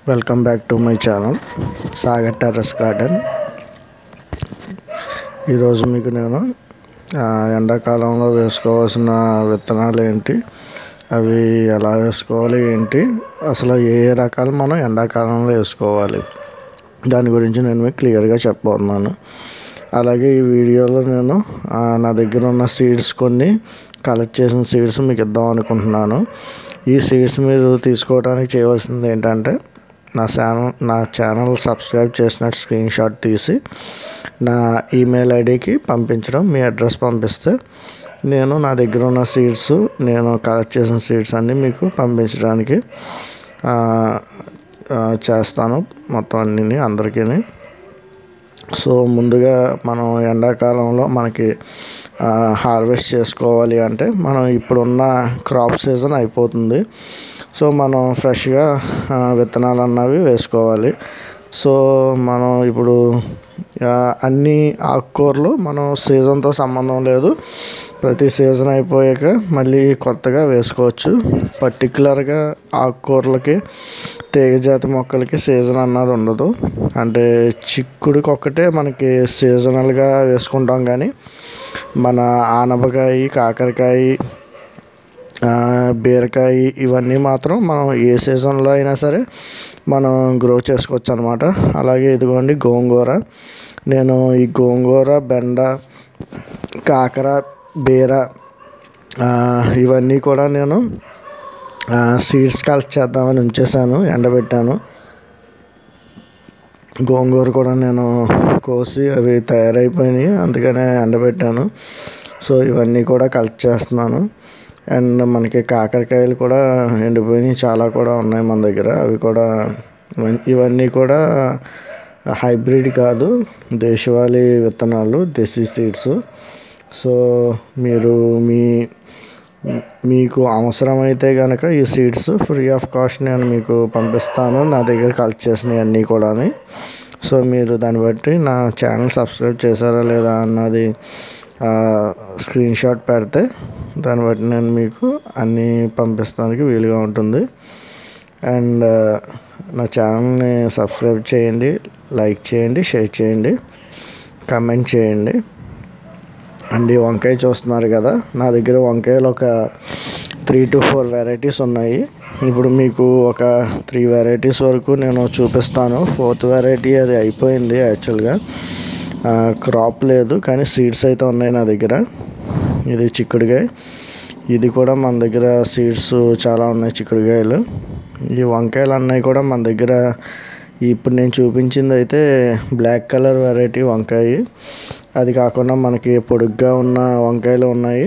welcome back to my channel Sagar terrace garden ఈరోజు మీకు నేను ఆ, ఎండాకాలంలో వేసుకోవాల్సిన విత్తనాలు ఏంటి అవి ఎలా వేసుకోవాలి ఏంటి అసలు ఏ ఏ రకాలు మనం ఎండాకాలంలో వేసుకోవాలి దాని గురించి నేను మీకు క్లియర్గా చెప్పబోతున్నాను అలాగే ఈ వీడియోలో నేను ఆ, నా దగ్గర ఉన్న సీడ్స్ కొన్ని కలెక్ట్ చేసిన సీడ్స్ మీకు ఇద్దాం అనుకుంటున్నాను ఈ సీడ్స్ మీరు తీసుకోవడానికి చేయవలసింది ఏంటంటే నా ఛానల్ నా ఛానల్ సబ్స్క్రైబ్ చేసినట్టు స్క్రీన్ షాట్ తీసి నా ఈమెయిల్ ఐడికి పంపించడం మీ అడ్రస్ పంపిస్తే నేను నా దగ్గర ఉన్న సీడ్స్ నేను కలెక్ట్ చేసిన సీడ్స్ అన్నీ మీకు పంపించడానికి ఆ, ఆ, చేస్తాను మొత్తం అన్నీ అందరికీ సో ముందుగా మనం ఎండాకాలంలో మనకి హార్వెస్ట్ చేసుకోవాలి అంటే మనం ఇప్పుడున్న క్రాప్ సీజన్ అయిపోతుంది సో మనం ఫ్రెష్గా విత్తనాలు అన్నవి వేసుకోవాలి సో మనం ఇప్పుడు ఆ, అన్ని ఆకుకూరలు మనం సీజన్తో సంబంధం లేదు ప్రతి సీజన్ అయిపోయాక మళ్ళీ కొత్తగా వేసుకోవచ్చు పర్టికులర్గా ఆకుకూరలకి తీగజాతి మొక్కలకి సీజన్ అన్నది ఉండదు అంటే చిక్కుడుకి ఒక్కటే మనకి సీజనల్గా వేసుకుంటాం కానీ మన ఆనపకాయ కాకరకాయ ఆ, బీరకాయ ఇవన్నీ మాత్రం మనం ఏ సీజన్లో అయినా సరే మనం గ్రో చేసుకోవచ్చు అనమాట అలాగే ఇదిగోండి గోంగూర నేను ఈ గోంగూర బెండ కాకర బీర ఆ, ఇవన్నీ కూడా నేను సీడ్స్ కలెక్ట్ చేద్దామని ఉంచేసాను ఎండబెట్టాను గోంగూర కూడా నేను కోసి అవి తయారైపోయినాయి అందుకనే ఎండబెట్టాను సో ఇవన్నీ కూడా కలెక్ట్ చేస్తున్నాను అండ్ మనకి కాకరకాయలు కూడా ఎండిపోయినాయి చాలా కూడా ఉన్నాయి మన దగ్గర అవి కూడా ఇవన్- ఇవన్నీ కూడా హైబ్రిడ్ కాదు దేశవాళీ విత్తనాలు దేశీ సీడ్స్ సో మీరు మీ మీకు అవసరమైతే కనుక ఈ సీడ్స్ ఫ్రీ ఆఫ్ కాస్ట్ నేను మీకు పంపిస్తాను నా దగ్గర కలెక్ట్ చేసినవి అన్నీ కూడా సో మీరు దాన్ని బట్టి నా ఛానల్ సబ్స్క్రైబ్ చేశారా లేదా అన్నది స్క్రీన్ షాట్ పెడితే దాన్ని బట్టి నేను మీకు అన్నీ పంపిస్తానికి వీలుగా ఉంటుంది అండ్ నా ఛానల్ని సబ్స్క్రైబ్ చేయండి లైక్ చేయండి షేర్ చేయండి కమెంట్ చేయండి అండ్ ఈ వంకాయ చూస్తున్నారు కదా నా దగ్గర వంకాయలు ఒక త్రీ టు ఫోర్ వెరైటీస్ ఉన్నాయి ఇప్పుడు మీకు ఒక త్రీ వెరైటీస్ వరకు నేను చూపిస్తాను ఫోర్త్ వెరైటీ అది అయిపోయింది యాక్చువల్గా క్రాప్ లేదు కానీ సీడ్స్ అయితే ఉన్నాయి నా దగ్గర ఇది చిక్కుడుకాయ ఇది కూడా మన దగ్గర సీడ్స్ చాలా ఉన్నాయి చిక్కుడుకాయలు ఈ వంకాయలు అన్నవి కూడా మన దగ్గర ఇప్పుడు నేను చూపించింది అయితే బ్లాక్ కలర్ వెరైటీ వంకాయ అది కాకుండా మనకి పొడుగ్గా ఉన్న వంకాయలు ఉన్నాయి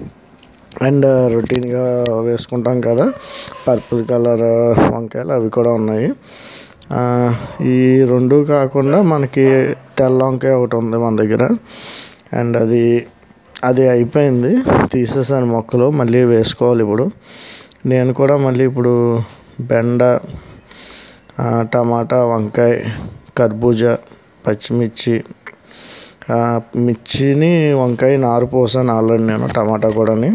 అండ్ రొటీన్గా వేసుకుంటాం కదా పర్పుల్ కలర్ వంకాయలు అవి కూడా ఉన్నాయి ఆ, ఈ రెండు కాకుండా మనకి తెల్ల వంకాయ ఒకటి ఉంది మన దగ్గర అండ్ అది అది అయిపోయింది తీసేసాను మొక్కలు మళ్ళీ వేసుకోవాలి ఇప్పుడు నేను కూడా మళ్ళీ ఇప్పుడు బెండ ఆ, టమాటా వంకాయ కర్బూజా పచ్చిమిర్చి ఆ, మిర్చిని వంకాయ నారు పోసాను ఆల్రెడీ నేను టమాటా కూడాని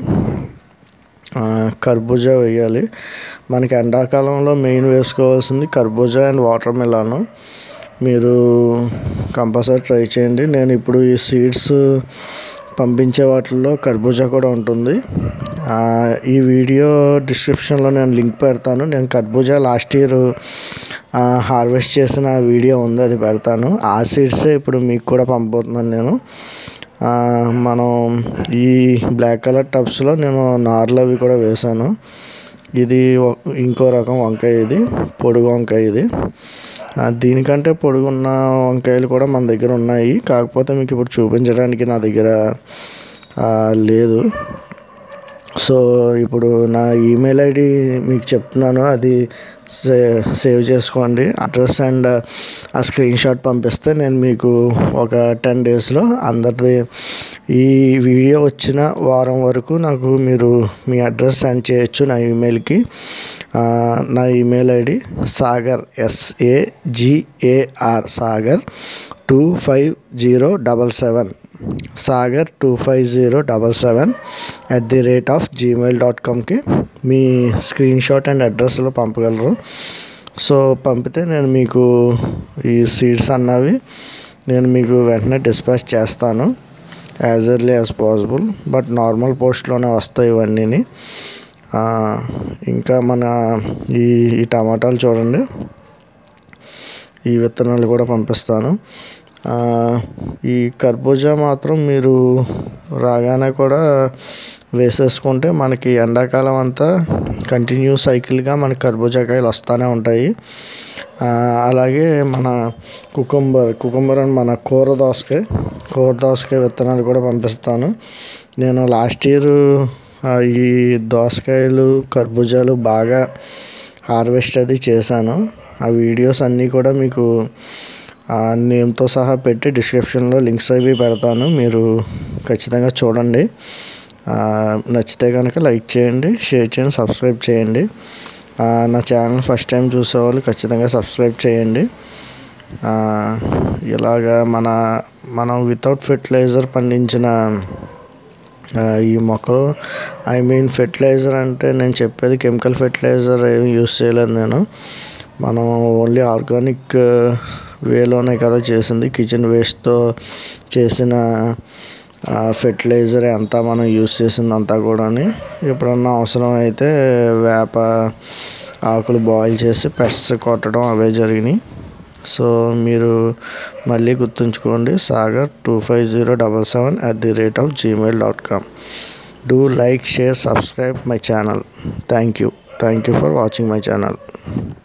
ఆ, కర్బూజా వేయాలి మనకి ఎండాకాలంలో మెయిన్ వేసుకోవాల్సింది కర్బూజా అండ్ వాటర్ మిలాన్ మీరు కంపల్సరీ ట్రై చేయండి నేను ఇప్పుడు ఈ సీడ్స్ పంపించే వాటిల్లో కర్బూజా కూడా ఉంటుంది ఆ, ఈ వీడియో డిస్క్రిప్షన్లో నేను లింక్ పెడతాను నేను కర్బూజా లాస్ట్ ఇయర్ హార్వెస్ట్ చేసిన వీడియో ఉంది అది పెడతాను ఆ సీడ్సే ఇప్పుడు మీకు కూడా పంపబోతున్నాను నేను ఆ, మనం ఈ బ్లాక్ కలర్ టబ్స్లో నేను నార్లు అవి కూడా వేశాను ఇది ఒ- ఇంకో రకం వంకాయ ఇది పొడుగు వంకాయ ఇది ఆ, దీనికంటే పొడుగున్న వంకాయలు కూడా మన దగ్గర ఉన్నాయి కాకపోతే మీకు ఇప్పుడు చూపించడానికి నా దగ్గర ఆ, లేదు సో ఇప్పుడు నా ఈమెయిల్ ఐడి మీకు చెప్తున్నాను అది సే సేవ్ చేసుకోండి అడ్రస్ అండ్ ఆ స్క్రీన్ షాట్ పంపిస్తే నేను మీకు ఒక టెన్ డేస్లో అందరిది ఈ వీడియో వచ్చిన వారం వరకు నాకు మీరు మీ అడ్రస్ సెండ్ చేయొచ్చు నా ఈమెయిల్కి ఆ, నా email ID Sagar S A G A R Sagar two five zero double seven Sagar two five zero double seven at the rate of Gmail dot కామ్కి మీ స్క్రీన్ షాట్ అండ్ అడ్రస్లో పంపగలరు సో పంపితే నేను మీకు ఈ సీడ్స్ అన్నవి నేను మీకు వెంటనే డిస్పాచ్ చేస్తాను as early as possible but normal పోస్ట్లోనే వస్తాయి ఇవన్నీ ఇంకా మన ఈ ఈ టమాటాలు చూడండి ఈ విత్తనాలు కూడా పంపిస్తాను ఈ కర్బూజా మాత్రం మీరు రాగానే కూడా వేసేసుకుంటే మనకి ఎండాకాలం అంతా కంటిన్యూ సైకిల్గా మనకి కర్బూజాకాయలు వస్తూనే ఉంటాయి అలాగే మన కుకుంబర్ కుకుంబర్ అని మన కూర దోసకాయ కూర దోసకాయ విత్తనాలు కూడా పంపిస్తాను నేను లాస్ట్ ఇయర్ ఈ దోసకాయలు కర్బూజాలు బాగా హార్వెస్ట్ అది చేశాను ఆ వీడియోస్ అన్నీ కూడా మీకు నేమ్తో సహా పెట్టి డిస్క్రిప్షన్లో లింక్స్ అవి పెడతాను మీరు ఖచ్చితంగా చూడండి నచ్చితే కనుక లైక్ చేయండి షేర్ చేయండి సబ్స్క్రైబ్ చేయండి నా ఛానల్ ఫస్ట్ టైం చూసేవాళ్ళు ఖచ్చితంగా సబ్స్క్రైబ్ చేయండి ఇలాగా మన మనం వితౌట్ ఫెర్టిలైజర్ పండించిన ఈ మొక్కలు ఐ మీన్ ఫెర్టిలైజర్ అంటే నేను చెప్పేది కెమికల్ ఫెర్టిలైజర్ ఏమి యూస్ చేయలేదు నేను మనం ఓన్లీ ఆర్గానిక్ వేలోనే కదా చేసింది కిచెన్ వేస్ట్తో చేసిన ఫెర్టిలైజర్ అంతా మనం యూస్ చేసింది అంతా కూడా ఎప్పుడన్నా అవసరం అయితే వేప ఆకులు బాయిల్ చేసి పెస్ట్స్ కొట్టడం అవే జరిగినాయి సో మీరు మళ్ళీ గుర్తుంచుకోండి Sagar two five zero double seven at the rate of Gmail dot com do like share subscribe my channel thank you thank you for watching my channel